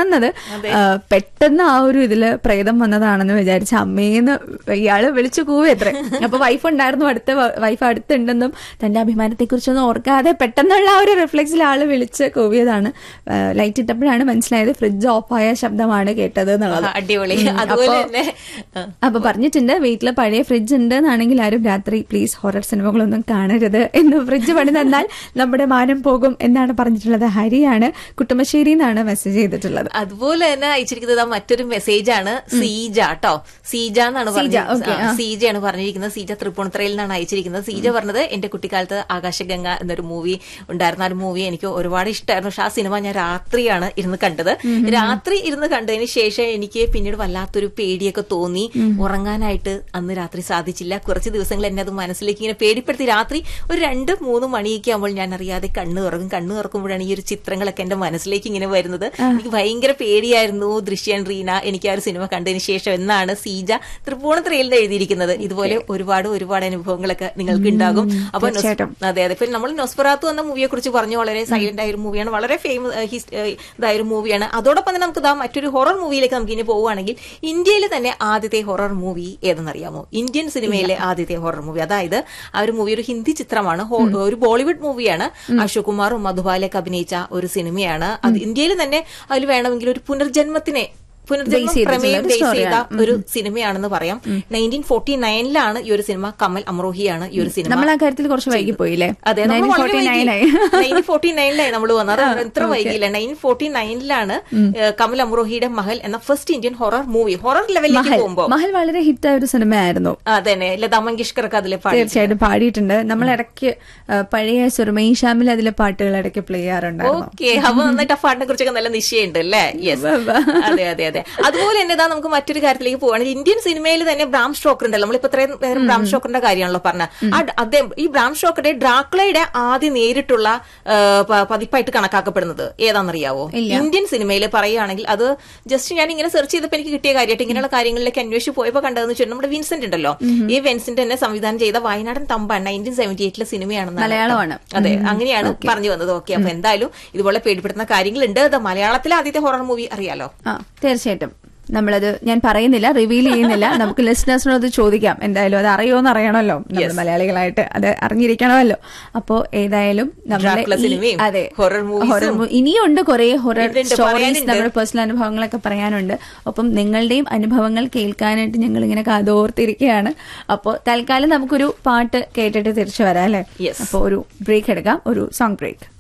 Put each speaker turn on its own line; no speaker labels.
ഉറങ്ങുന്നത് ആ, പെട്ടെന്ന് ആ ഒരു ഇതില് പ്രേതം വന്നതാണെന്ന് വിചാരിച്ച അമ്മേന്ന് ഇയാള് വിളിച്ചു കൂവത്രേ അപ്പൊ വൈഫ് ഉണ്ടായിരുന്നു അടുത്ത വൈഫ് അടുത്തുണ്ടെന്നും തന്റെ അഭിമാനത്തെ കുറിച്ചൊന്നും ഓർക്കാതെ പെട്ടെന്നുള്ള ആ ഒരു റിഫ്ലെക്സിൽ ആള് വിളിച്ച് കൂവിയതാണ് ലൈറ്റ് ഇട്ടപ്പോഴാണ് മനസ്സിലായത് ഫ്രിഡ്ജ് ഓഫായ ശബ്ദമാണ് കേട്ടത് എന്നുള്ളത്
അടിപൊളി
ഉം,
അതുപോലെ
അപ്പൊ-
തന്നെ ആ.
അപ്പൊ പറഞ്ഞിട്ടുണ്ട് വീട്ടില് പഴയ ഫ്രിഡ്ജ് ഉണ്ട് എന്നാണെങ്കിൽ ആരും രാത്രി പ്ലീസ് ഹൊറർ സിനിമകളൊന്നും കാണരുത് എന്ന് ഫ്രിഡ്ജ് പണി തന്നാൽ നമ്മുടെ മാനം പോകും എന്നാണ് പറഞ്ഞിട്ടുള്ളത് ഹരിയാണ് കുട്ടമശ്ശേരി എന്നാണ് മെസ്സേജ് ചെയ്തിട്ടുള്ളത്
അതുപോലെ തന്നെ അയച്ചിരിക്കുന്നത് ആ മറ്റൊരു മെസ്സേജ് ആണ് സീജ കേട്ടോ സീജ എന്നാണ്
സീജ, okay, ആ.
സീജയാണ് പറഞ്ഞിരിക്കുന്നത് സീജ തൃപ്പൂണിത്തറയിൽ നിന്നാണ് അയച്ചിരിക്കുന്നത് സീജ പറഞ്ഞത് എന്റെ കുട്ടിക്കാലത്ത് ആകാശഗംഗ എന്നൊരു മൂവി ഉണ്ടായിരുന്ന ആ ഒരു മൂവി എനിക്ക് ഒരുപാട് ഇഷ്ടമായിരുന്നു പക്ഷെ ആ സിനിമ ഞാൻ രാത്രിയാണ് ഇരുന്ന് കണ്ടത് രാത്രി ഇരുന്ന് കണ്ടതിന് ശേഷം എനിക്ക് പിന്നീട് വല്ലാത്തൊരു പേടിയൊക്കെ തോന്നി ഉറങ്ങാനായിട്ട് അന്ന് രാത്രി സാധിച്ചില്ല കുറച്ച് ദിവസങ്ങൾ എന്നെ അത് മനസ്സിലേക്ക് ഇങ്ങനെ പേടിപ്പെടുത്തി രാത്രി ഒരു രണ്ട് മൂന്ന് മണിയൊക്കെ ആകുമ്പോൾ ഞാൻ അറിയാതെ കണ്ണ് തുറക്കും കണ്ണ് തുറക്കുമ്പോഴാണ് ഈ ഒരു ചിത്രങ്ങളൊക്കെ എന്റെ മനസ്സിലേക്ക് ഇങ്ങനെ വരുന്നത് എനിക്ക് ഭയങ്കര പേടിയായിരുന്നു ദൃശ്യൻ റീന എനിക്ക് ആ ഒരു സിനിമ കണ്ടതിന് ശേഷം എന്നാണ് സീജ തൃപ്പൂണിത്തുറയിൽ നിന്ന് എഴുതിയിരിക്കുന്നത് ഇതുപോലെ ഒരുപാട് ഒരുപാട് അനുഭവങ്ങളൊക്കെ നിങ്ങൾക്ക് ഉണ്ടാകും അപ്പൊ നൊസ്-
തീർച്ചയായിട്ടും.
അതെ അതെ ഇപ്പൊ നമ്മൾ നൊസ്പെറാത്തു എന്ന മൂവിയെ കുറിച്ച് പറഞ്ഞു വളരെ സൈലന്റ് ആയ ഒരു മൂവിയാണ് വളരെ ഫേമസ് ഇതായ ഒരു മൂവിയാണ് അതോടൊപ്പം തന്നെ നമുക്ക് ഇതാ മറ്റൊരു ഹൊറർ മൂവിയിലേക്ക് നമുക്ക് ഇനി പോവുകയാണെങ്കിൽ ഇന്ത്യയിൽ തന്നെ ആദ്യത്തെ ഹൊറർ മൂവി ഏതെന്നറിയാമോ ഇന്ത്യൻ സിനിമയിലെ ആദ്യത്തെ ഹൊറർ മൂവി അതായത് ആ ഒരു മൂവി ഒരു ഹിന്ദി ചിത്രമാണ് ഹോ- ഒരു ബോളിവുഡ് മൂവിയാണ് അശോക് കുമാറും മധുബാലയൊക്കെ അഭിനയിച്ച ഒരു സിനിമയാണ് അത് ഇന്ത്യയിൽ തന്നെ അതിൽ വേണമെങ്കിൽ ഒരു പുനർജന്മത്തിനെ പുനർജന്മം
Base ചെയ്തിട്ടുള്ള
പ്രമേയം
ഒരു
ബേസ് ചെയ്ത
സ്റ്റോറിയാണ്.
ഒരു സിനിമയാണെന്ന് പറയാം നയൻറ്റീൻ ഫോർട്ടി നയനിലാണ് ഈ ഒരു സിനിമ കമൽ അമറോഹിയാണ് ഈ ഒരു സിനിമ
നമ്മൾ ആ കാര്യത്തിൽ കുറച്ച് വൈകി പോയില്ലേ
അതെ നമ്മൾ വളരെ
1949 ആയി.
നയൻറ്റീൻ ഫോർട്ടി നയനിലായി നമ്മൾ വന്നത് അത് ഇത്ര വൈകിയില്ല നയൻറ്റീൻ ഫോർട്ടി നയനിലാണ് കമൽ അമ്രോഹിയുടെ മഹൽ എന്ന first Indian horror movie horror ലെവലിലേക്ക്
മഹൽ
പോകുമ്പോ
മഹൽ വളരെ ഹിറ്റായ ഒരു സിനിമയായിരുന്നു
അതന്നെ ലതാ മങ്കേഷ്കർ ഒക്കെ അതിലെ പാടി
തീർച്ചയായിട്ടും പാടിയിട്ടുണ്ട് നമ്മൾ ഇടയ്ക്ക് ആ, പഴയ സുരമയി ശ്യാമിൽ അതിലെ പാട്ടുകൾ ഇടയ്ക്ക് പ്ലേ ചെയ്യാറുണ്ടായിരുന്നു
ഓക്കെ അപ്പൊ നന്നായിട്ട് ആ പാട്ടിനെ കുറിച്ചൊക്കെ നല്ല നിശ്ചയുണ്ട് അല്ലേ യെസ് അതെ അതെ അതെ അതുപോലെ തന്നെ ഇതാ നമുക്ക് മറ്റൊരു കാര്യത്തിലേക്ക് പോവാണെങ്കിൽ ഇന്ത്യൻ സിനിമയിൽ തന്നെ ബ്രാം സ്റ്റോക്കർ ഉണ്ടല്ലോ നമ്മളിപ്പോ ഇത്രയും നേരം ബ്രാം സ്റ്റോക്കറിന്റെ കാര്യമാണല്ലോ പറഞ്ഞ അദ്ദേഹം ഈ ബ്രാം സ്റ്റോക്കറുടെ ഡ്രാക്കുളയുടെ ആദ്യം നേരിട്ടുള്ള ആ, പ- പതിപ്പായിട്ട് കണക്കാക്കപ്പെടുന്നത് ഏതാണെന്നറിയാവോ ഇന്ത്യൻ സിനിമയിൽ പറയുകയാണെങ്കിൽ അത് ജസ്റ്റ് ഞാൻ ഇങ്ങനെ സെർച്ച് ചെയ്തപ്പോൾ എനിക്ക് കിട്ടിയ കാര്യമായിട്ട് ഇങ്ങനെയുള്ള കാര്യങ്ങളിലേക്ക് അന്വേഷിച്ച് പോയപ്പോൾ കണ്ടതെന്ന് വെച്ചാൽ നമ്മുടെ വിൻസെന്റ് ഉണ്ടല്ലോ ഈ വിൻസെന്റ് തന്നെ സംവിധാനം ചെയ്ത വയനാടൻ തമ്പാൻ നയൻറ്റീൻ സെവന്റി എയ്റ്റിലെ സിനിമയാണെന്ന്
മലയാളമാണ്.
അതെ അങ്ങനെയാണ് പറഞ്ഞു വന്നത് ഓക്കെ അപ്പൊ എന്തായാലും ഇതുപോലെ പേടിപ്പെടുത്തുന്ന കാര്യങ്ങളുണ്ട് അത് മലയാളത്തിലെ ആദ്യത്തെ ഹൊറർ മൂവി അറിയാലോ
ആ തീർച്ചയായിട്ടും നമ്മളത് ഞാൻ പറയുന്നില്ല റിവീൽ ചെയ്യുന്നില്ല നമുക്ക് ലിസ്ണേഴ്സിനോട് ചോദിക്കാം എന്തായാലും അത് അറിയോന്ന് അറിയണമല്ലോ നമ്മൾ മലയാളികളായിട്ട് അത് അറിഞ്ഞിരിക്കണമല്ലോ അപ്പോ ഏതായാലും നമ്മുടെ
ഡ്രാക്കുള
ഈ-
സിനിമയും,
അതെ
horror movies
horror mo- ഇനിയുണ്ട് കുറെ ഹൊറർ
ഉണ്ട്, ഉണ്ട്,
സ്റ്റോറീസ്
പറയാനുണ്ട്.
നമ്മുടെ പേഴ്സണൽ അനുഭവങ്ങളൊക്കെ പറയാനുണ്ട് ഒപ്പം നിങ്ങളുടെയും അനുഭവങ്ങൾ കേൾക്കാനായിട്ട് ഞങ്ങൾ ഇങ്ങനെ കാതോർത്തിരിക്കുകയാണ് അപ്പോൾ തൽക്കാലം നമുക്കൊരു പാട്ട് കേട്ടിട്ട് തിരിച്ചു വരാം അല്ലേ
Yes.
അപ്പോൾ ഒരു ബ്രേക്ക് എടുക്കാം ഒരു സോങ് ബ്രേക്ക്